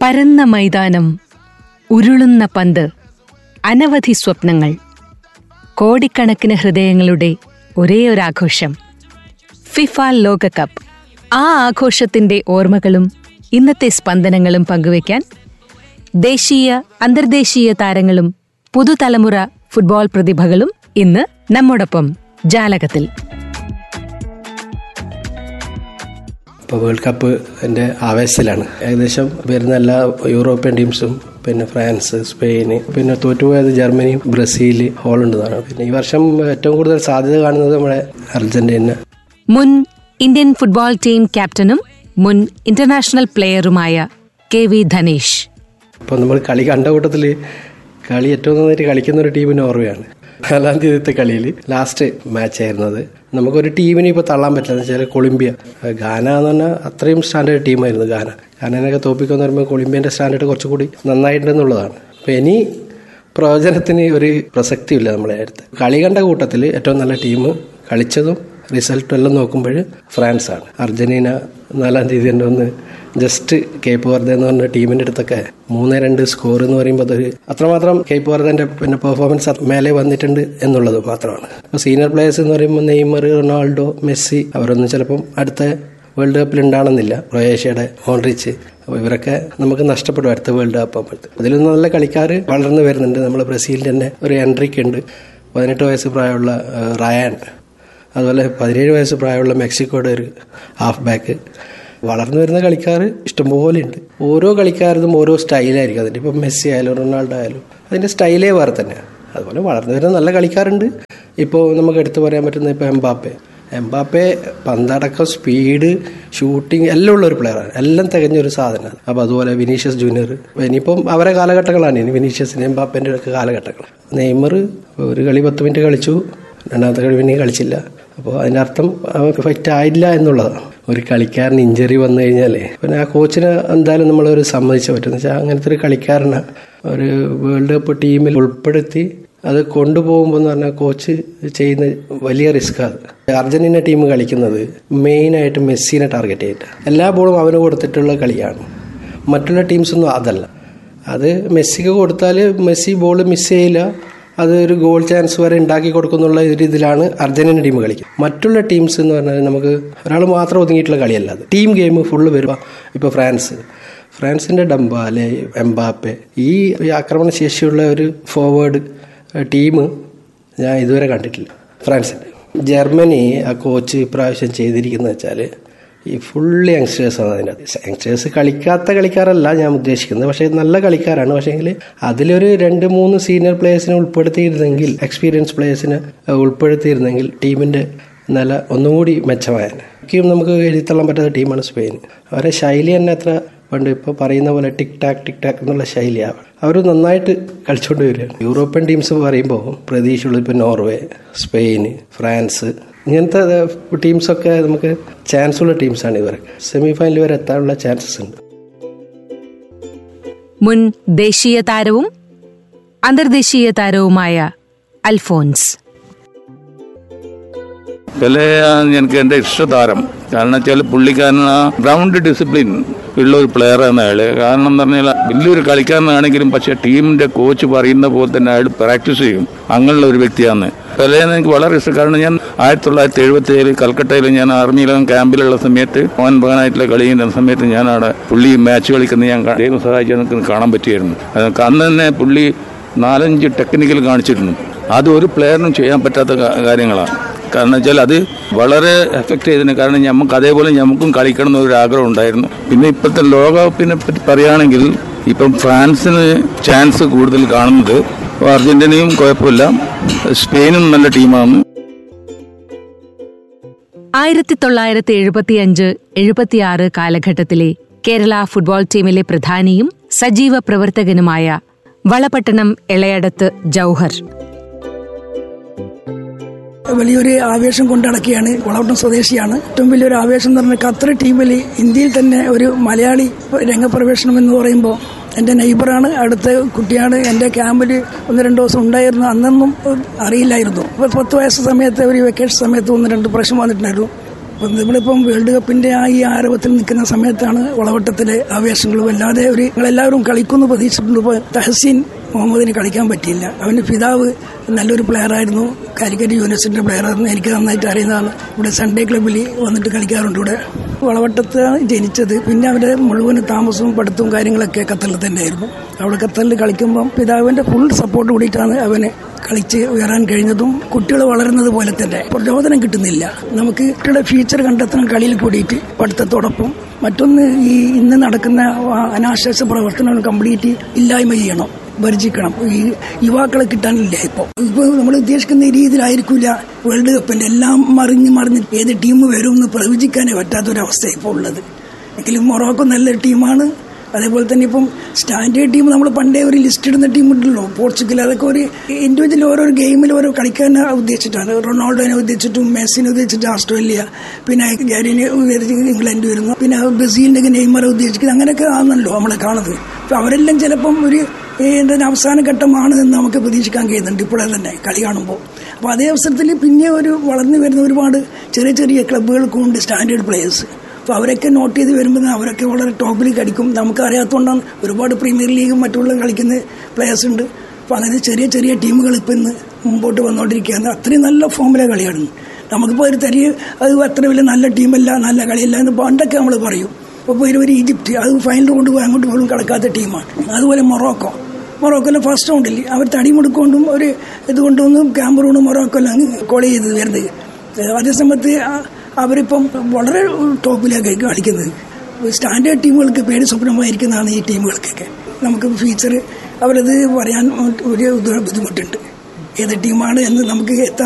പരന്ന മൈതാനം ഉരുളുന്ന പന്ത് അനവധി സ്വപ്നങ്ങൾ കോടിക്കണക്കിന് ഹൃദയങ്ങളുടെ ഒരേ ഒരു ആഘോഷം ഫിഫ ലോകകപ്പ് ആ ആഘോഷത്തിന്റെ ഓർമ്മകളും ഇന്നത്തെ സ്പന്ദനങ്ങളും പങ്കുവയ്ക്കാൻ ദേശീയ അന്തർദേശീയ താരങ്ങളും പുതുതലമുറ ഫുട്ബോൾ പ്രതിഭകളും ഇന്ന് നമ്മോടൊപ്പം ജാലകത്തിൽ ഇപ്പോൾ വേൾഡ് കപ്പ് എൻ്റെ ആവേശത്തിലാണ് ഏകദേശം വരുന്ന എല്ലാ യൂറോപ്യൻ ടീംസും പിന്നെ ഫ്രാൻസ് സ്പെയിന് പിന്നെ തോറ്റുപോയത് ജർമ്മനി ബ്രസീൽ ഹോളണ്ടാണ് പിന്നെ ഈ വർഷം ഏറ്റവും കൂടുതൽ സാധ്യത കാണുന്നത് നമ്മുടെ അർജന്റീന മുൻ ഇന്ത്യൻ ഫുട്ബോൾ ടീം ക്യാപ്റ്റനും മുൻ ഇന്റർനാഷണൽ പ്ലെയറുമായ കെ വി ധനേഷ് അപ്പോൾ നമ്മൾ കളി കണ്ട കൂട്ടത്തിൽ കളി ഏറ്റവും നന്നായിട്ട് കളിക്കുന്ന ഒരു ടീം നോർവേയാണ് നാലാം തീയതിത്തെ കളിയിൽ ലാസ്റ്റ് മാച്ച് ആയിരുന്നത് നമുക്കൊരു ടീമിനെ ഇപ്പോൾ തള്ളാൻ പറ്റില്ല എന്ന് വെച്ചാൽ കൊളംബിയ ഗാന എന്ന് പറഞ്ഞാൽ അത്രയും സ്റ്റാൻഡേർഡ് ടീമായിരുന്നു ഗാന ഗാനനൊക്കെ തോപ്പിക്കുമെന്ന് പറയുമ്പോൾ കൊളംബിയൻ്റെ സ്റ്റാൻഡേർഡ് കുറച്ചുകൂടി നന്നായിട്ടുണ്ടെന്നുള്ളതാണ് അപ്പോൾ ഇനി പ്രവചനത്തിന് ഒരു പ്രസക്തിയില്ല നമ്മളെ അടുത്ത് കളി കണ്ട കൂട്ടത്തിൽ ഏറ്റവും നല്ല ടീം കളിച്ചതും റിസൾട്ടും എല്ലാം നോക്കുമ്പോൾ ഫ്രാൻസാണ് അർജന്റീന നാലാം തീയതി തന്നെ ഒന്ന് ജസ്റ്റ് കേപ്പ് വർദ്ധ എന്ന് പറഞ്ഞ ടീമിന്റെ അടുത്തൊക്കെ മൂന്ന് രണ്ട് സ്കോർ എന്ന് പറയുമ്പോൾ അതൊരു അത്രമാത്രം കേപ്പ് വർദ്ധന്റെ പിന്നെ പെർഫോമൻസ് മേലെ വന്നിട്ടുണ്ട് എന്നുള്ളത് മാത്രമാണ് അപ്പോൾ സീനിയർ പ്ലേയേഴ്സ് എന്ന് പറയുമ്പോൾ നെയ്മർ റൊണാൾഡോ മെസ്സി അവരൊന്നും ചിലപ്പം അടുത്ത വേൾഡ് കപ്പിൽ ഉണ്ടാണെന്നില്ല ക്രൊയേഷ്യയുടെ മോൺറിച്ച് അപ്പോൾ ഇവരൊക്കെ നമുക്ക് നഷ്ടപ്പെടും അടുത്ത വേൾഡ് കപ്പ് ആകുമ്പോഴത്തെ അതിലൊന്നും നല്ല കളിക്കാർ വളർന്നു വരുന്നുണ്ട് നമ്മൾ ബ്രസീലിൻ്റെ തന്നെ ഒരു എൻട്രിക്ക് ഉണ്ട് പതിനെട്ട് വയസ്സ് പ്രായമുള്ള ഏഹ്, റയാൻ അതുപോലെ പതിനേഴ് വയസ്സ് പ്രായമുള്ള മെക്സിക്കോയുടെ ഒരു ഹാഫ് ബാക്ക് വളർന്നു വരുന്ന കളിക്കാർ ഇഷ്ടംപോലെ ഉണ്ട് ഓരോ കളിക്കാരതും ഓരോ സ്റ്റൈലായിരിക്കും അതിൻ്റെ ഇപ്പം മെസ്സി ആയാലും റൊണാൾഡോ ആയാലും അതിൻ്റെ സ്റ്റൈലേ വേറെ തന്നെയാണ് അതുപോലെ വളർന്നു വരുന്ന നല്ല കളിക്കാരുണ്ട് ഇപ്പോൾ നമുക്ക് എടുത്തു പറയാൻ പറ്റുന്ന ഇപ്പോൾ എംബാപ്പെ എംബാപ്പെ പന്തടക്കം സ്പീഡ് ഷൂട്ടിംഗ് എല്ലാം ഉള്ള ഒരു പ്ലെയറാണ് എല്ലാം തികഞ്ഞ ഒരു സാധനമാണ് അപ്പോൾ അതുപോലെ വിനീഷ്യസ് ജൂനിയർ ഇനിയിപ്പം അവരെ കാലഘട്ടങ്ങളാണ് ഇനി വിനീഷ്യസിന് എംബാപ്പൻ്റെ ഒക്കെ കാലഘട്ടങ്ങൾ നെയ്മർ ഒരു കളി പത്ത് മിനിറ്റ് കളിച്ചു രണ്ടാമത്തെ കളി പിന്നെ കളിച്ചില്ല അപ്പോൾ അതിൻ്റെ അർത്ഥം അവർക്ക് ഫൈറ്റ് ആയില്ല എന്നുള്ളതാണ് ഒരു കളിക്കാരന് ഇഞ്ചറി വന്നു കഴിഞ്ഞാൽ പിന്നെ ആ കോച്ചിനെ എന്തായാലും നമ്മളൊരു സമ്മതിച്ച പറ്റും വെച്ചാൽ അങ്ങനത്തെ ഒരു കളിക്കാരനെ ഒരു വേൾഡ് കപ്പ് ടീമിൽ ഉൾപ്പെടുത്തി അത് കൊണ്ടുപോകുമ്പോൾ എന്ന് പറഞ്ഞാൽ കോച്ച് ചെയ്യുന്ന വലിയ റിസ്ക് അത് അർജന്റീന ടീം കളിക്കുന്നത് മെയിനായിട്ട് മെസ്സിനെ ടാർഗറ്റ് ചെയ്തിട്ട് എല്ലാ ബോളും അവന് കൊടുത്തിട്ടുള്ള കളിയാണ് മറ്റുള്ള ടീംസൊന്നും അതല്ല അത് മെസ്സിക്ക് കൊടുത്താൽ മെസ്സി ബോൾ മിസ് ചെയ്യില്ല അത് ഒരു ഗോൾ ചാൻസ് വരെ ഉണ്ടാക്കി കൊടുക്കുന്നുള്ള ഒരു ഇതിലാണ് അർജന്റീന ടീം കളിക്കുന്നത് മറ്റുള്ള ടീംസ് എന്ന് പറഞ്ഞാൽ നമുക്ക് ഒരാൾ മാത്രം ഒതുങ്ങിയിട്ടുള്ള കളിയല്ല അത് ടീം ഗെയിം ഫുള്ള് വരും ഇപ്പോൾ ഫ്രാൻസ് ഫ്രാൻസിന്റെ ഡംബാലെ എംബാപ്പെ ഈ ആക്രമണ ശേഷിയുള്ള ഒരു ഫോർവേഡ് ടീം ഞാൻ ഇതുവരെ കണ്ടിട്ടില്ല ഫ്രാൻസിന്റെ ജർമ്മനി ആ കോച്ച് ഇപ്രാവശ്യം ചെയ്തിരിക്കുന്നത് വെച്ചാൽ ഈ ഫുള്ള് യങ്സ്റ്റേഴ്സാണ് അതിനകത്ത് യങ്സ്റ്റേഴ്സ് കളിക്കാത്ത കളിക്കാരല്ല ഞാൻ ഉദ്ദേശിക്കുന്നത് പക്ഷേ നല്ല കളിക്കാരാണ് പക്ഷേങ്കിൽ അതിലൊരു രണ്ട് മൂന്ന് സീനിയർ പ്ലേയേഴ്സിനെ ഉൾപ്പെടുത്തിയിരുന്നെങ്കിൽ എക്സ്പീരിയൻസ് പ്ലേയേഴ്സിനെ ഉൾപ്പെടുത്തിയിരുന്നെങ്കിൽ ടീമിന്റെ നില ഒന്നും കൂടി മെച്ചമായാണ് ഒക്കെയും നമുക്ക് എഴുതിത്തള്ളാൻ പറ്റാത്ത ടീമാണ് സ്പെയിൻ അവരെ ശൈലി തന്നെ അത്ര പണ്ട് ഇപ്പോൾ പറയുന്ന പോലെ ടിക് ടാക് ടിക് ടാക് എന്നുള്ള ശൈലിയാണ് അവർ നന്നായിട്ട് കളിച്ചുകൊണ്ട് വരികയാണ് യൂറോപ്യൻ ടീംസ് പറയുമ്പോൾ പ്രതീക്ഷയുള്ളത് ഇപ്പോൾ നോർവേ സ്പെയിൻ ഫ്രാൻസ് ഇങ്ങനത്തെ ടീംസൊക്കെ നമുക്ക് ചാൻസ് ഉള്ള ടീംസാണ് ഇവരൊക്കെ സെമി ഫൈനൽ വരെ എത്താനുള്ള ചാൻസസ് ഉണ്ട് മുൻ ദേശീയ താരവും അന്തർദേശീയ താരവുമായ അൽഫോൻസ് പെലെയാണ് എനിക്ക് എൻ്റെ ഇഷ്ടതാരം കാരണം വെച്ചാൽ പുള്ളിക്കാരൻ ആ ഗ്രൗണ്ട് ഡിസിപ്ലിൻ ഉള്ള ഒരു പ്ലെയറാണ് അയാള് കാരണം എന്ന് പറഞ്ഞാൽ വലിയൊരു കളിക്കാരനാണെങ്കിലും പക്ഷേ ടീമിന്റെ കോച്ച് പറയുന്ന പോലെ തന്നെ അയാൾ പ്രാക്ടീസ് ചെയ്യും അങ്ങനെയുള്ള ഒരു വ്യക്തിയാണ് പെലെന്ന് എനിക്ക് വളരെ ഇഷ്ടം കാരണം ഞാൻ ആയിരത്തി തൊള്ളായിരത്തി എഴുപത്തി ഏഴ് കൽക്കട്ടയിൽ ഞാൻ ആർമിയിലും ക്യാമ്പിലുള്ള സമയത്ത് മോഹൻ ബഗാനായിട്ടുള്ള കളിയുന്ന സമയത്ത് ഞാൻ അവിടെ പുള്ളി മാച്ച് കളിക്കുന്നത് ഞാൻ കാ- ദൈവം സഹായിച്ച് എനിക്ക് കാണാൻ പറ്റിയായിരുന്നു അതൊക്കെ അന്ന് തന്നെ പുള്ളി നാലഞ്ച് ടെക്നിക്കൽ കാണിച്ചിരുന്നു അത് ഒരു പ്ലെയറിനും ചെയ്യാൻ പറ്റാത്ത കാ- കാര്യങ്ങളാണ് കാരണം വെച്ചാൽ അത് വളരെ എഫക്റ്റ് ചെയ്തിന് കാരണം നമുക്ക് അതേപോലെ നമുക്കും കളിക്കണം എന്നൊരു ആഗ്രഹം ഉണ്ടായിരുന്നു പിന്നെ ഇപ്പോഴത്തെ ലോകകപ്പിനെ പറ്റി പറയുകയാണെങ്കിൽ ഇപ്പം ഫ്രാൻസിന് ചാൻസ് കൂടുതൽ കാണുന്നത് അർജന്റീനയും കുഴപ്പമില്ല സ്പെയിനും നല്ല ടീമാണ് ആയിരത്തി തൊള്ളായിരത്തി എഴുപത്തിയഞ്ച് എഴുപത്തിയാറ് കാലഘട്ടത്തിലെ കേരള ഫുട്ബോൾ ടീമിലെ പ്രധാനിയും സജീവ പ്രവർത്തകനുമായ വളപട്ടണം എളയടത്ത് ജൌഹർ വലിയൊരു ആവേശം കൊണ്ടടക്കുകയാണ് വളവട്ടം സ്വദേശിയാണ് ഏറ്റവും വലിയൊരു ആവേശം എന്ന് പറഞ്ഞാൽ ഖത്തർ ടീമിൽ ഇന്ത്യയിൽ തന്നെ ഒരു മലയാളി രംഗപ്രവേശനം എന്ന് പറയുമ്പോൾ എൻ്റെ നെയ്ബറാണ് അടുത്ത കുട്ടിയാണ് എൻ്റെ ക്യാമ്പിൽ ഒന്ന് രണ്ട് ദിവസം ഉണ്ടായിരുന്നു അന്നൊന്നും അറിയില്ലായിരുന്നു അപ്പോൾ പത്ത് വയസ്സ് സമയത്ത് ഒരു വെക്കേഷൻ സമയത്ത് ഒന്ന് രണ്ട് പ്രാവശ്യം വന്നിട്ടുണ്ടായിരുന്നു അപ്പം നമ്മളിപ്പം വേൾഡ് കപ്പിന്റെ ആ ഈ ആരവത്തിൽ നിൽക്കുന്ന സമയത്താണ് വളവട്ടത്തിലെ ആവേശങ്ങളും അല്ലാതെ ഒരു എല്ലാവരും കളിക്കുമെന്ന് പ്രതീക്ഷിച്ചിട്ടുണ്ട് ഇപ്പോൾ തഹസീൻ മുഹമ്മദിന് കളിക്കാൻ പറ്റിയില്ല അവന്റെ പിതാവ് നല്ലൊരു പ്ലെയർ ആയിരുന്നു കാലിക്കറ്റ് യൂണിവേഴ്സിറ്റിയുടെ പ്ലെയർ ആയിരുന്നു എനിക്ക് നന്നായിട്ട് അറിയുന്നതാണ് ഇവിടെ സൺഡേ ക്ലബ്ബിൽ വന്നിട്ട് കളിക്കാറുണ്ട് ഇവിടെ വളവട്ടത്താണ് ജനിച്ചത് പിന്നെ അവരുടെ മുഴുവൻ താമസവും പഠിത്തവും കാര്യങ്ങളൊക്കെ ഖത്തറിൽ തന്നെയായിരുന്നു അവിടെ ഖത്തറിൽ കളിക്കുമ്പം പിതാവിന്റെ ഫുൾ സപ്പോർട്ട് കൂടിയിട്ടാണ് അവന് കളിച്ച് ഉയരാൻ കഴിഞ്ഞതും കുട്ടികൾ വളരുന്നത് പോലെ തന്നെ പ്രചോദനം കിട്ടുന്നില്ല നമുക്ക് കുട്ടികളുടെ ഫ്യൂച്ചർ കണ്ടെത്തണം കളിയിൽ കൂടിയിട്ട് പഠിത്തത്തോടൊപ്പം മറ്റൊന്ന് ഈ ഇന്ന് നടക്കുന്ന ആ അനാശാസ പ്രവർത്തനങ്ങൾ കംപ്ലീറ്റ് ഇല്ലായ്മ ചെയ്യണം വർജിക്കണം ഈ യുവാക്കളെ കിട്ടാനില്ല ഇപ്പോൾ ഇപ്പോൾ നമ്മൾ ഉദ്ദേശിക്കുന്ന ഈ രീതിയിലായിരിക്കില്ല വേൾഡ് കപ്പിന്റെ എല്ലാം മറിഞ്ഞ് മറിഞ്ഞ് ഏത് ടീം വരും എന്ന് പ്രവചിക്കാനേ പറ്റാത്തൊരവസ്ഥ ഇപ്പോൾ ഉള്ളത് എങ്കിലും മൊറോക്കോ നല്ലൊരു ടീമാണ് അതേപോലെ തന്നെ ഇപ്പം സ്റ്റാൻഡേർഡ് ടീം നമ്മൾ പണ്ടേ ഒരു ലിസ്റ്റ് ഇടുന്ന ടീം ഉണ്ടല്ലോ പോർച്ചുഗൽ അതൊക്കെ ഒരു ഇൻഡിവിജ്വൽ ഓരോ ഗെയിമിൽ ഓരോ കളിക്കാൻ ഉദ്ദേശിച്ചിട്ടാണ് റൊണാൾഡോനെ ഉദ്ദേശിച്ചിട്ടും മെസ്സിനെ ഉദ്ദേശിച്ചിട്ട് ഓസ്ട്രേലിയ പിന്നെ ഗാരിനെ ഉദ്ദേശിച്ച് ഇംഗ്ലണ്ട് വരുന്നു പിന്നെ ബ്രസീലിന്റെ നെയ്മറെ ഉദ്ദേശിക്കുന്നത് അങ്ങനെയൊക്കെ ആണല്ലോ നമ്മളെ കാണുന്നത് അപ്പൊ അവരെല്ലാം ചിലപ്പം ഒരു എന്താ അവസാന ഘട്ടമാണ് എന്ന് നമുക്ക് പ്രതീക്ഷിക്കാൻ കഴിയുന്നുണ്ട് ഇപ്പോഴേ തന്നെ കളി കാണുമ്പോൾ അപ്പോൾ അതേ അവസരത്തിൽ പിന്നെ ഒരു വളർന്നു വരുന്ന ഒരുപാട് ചെറിയ ചെറിയ ക്ലബ്ബുകൾക്കും ഉണ്ട് സ്റ്റാൻഡേർഡ് പ്ലേയേഴ്സ് അപ്പോൾ അവരൊക്കെ നോട്ട് ചെയ്ത് വരുമ്പോൾ അവരൊക്കെ വളരെ ടോപ്പിൽ കളിക്കും നമുക്ക് അറിയാത്തതുകൊണ്ടാണ് ഒരുപാട് പ്രീമിയർ ലീഗും മറ്റുള്ള കളിക്കുന്ന പ്ലേയേഴ്സ് ഉണ്ട് അപ്പോൾ അങ്ങനെ ചെറിയ ചെറിയ ടീമുകൾ ഇപ്പം ഇന്ന് മുമ്പോട്ട് വന്നുകൊണ്ടിരിക്കുകയാണ് അത്രയും നല്ല ഫോമിലെ കളിയാണ് നമുക്കിപ്പോൾ ഒരു തരി അത് അത്ര വലിയ നല്ല ടീമല്ല നല്ല കളിയല്ല എന്ന് പണ്ടൊക്കെ നമ്മൾ പറയും ഇപ്പോൾ ഒരു ഈജിപ്റ്റ് അത് ഫൈനൽ കൊണ്ടുപോയി അങ്ങോട്ട് പോലും കടക്കാത്ത ടീമാണ് അതുപോലെ മൊറോക്കോ മൊറോക്കോയിലെ ഫസ്റ്റ് റൗണ്ടിൽ അവർ തടിമുടുക്കൊണ്ടും ഒരു ഇതുകൊണ്ടൊന്നും ക്യാമറൂണും മൊറോക്കോയിലും അങ്ങ് കോളി ചെയ്ത് വരുന്നത് അതേസമയത്ത് അവരിപ്പം വളരെ ടോപ്പിലേക്ക് കളിക്കുന്നത് സ്റ്റാൻഡേർഡ് ടീമുകൾക്ക് പേടി സ്വപ്നമായിരിക്കുന്നതാണ് ഈ ടീമുകൾക്കൊക്കെ നമുക്ക് ഫീച്ചർ അവരത് പറയാൻ ഒരു ബുദ്ധിമുട്ടുണ്ട് ഏത് ടീമാണ് എന്ന് നമുക്ക് എത്താൻ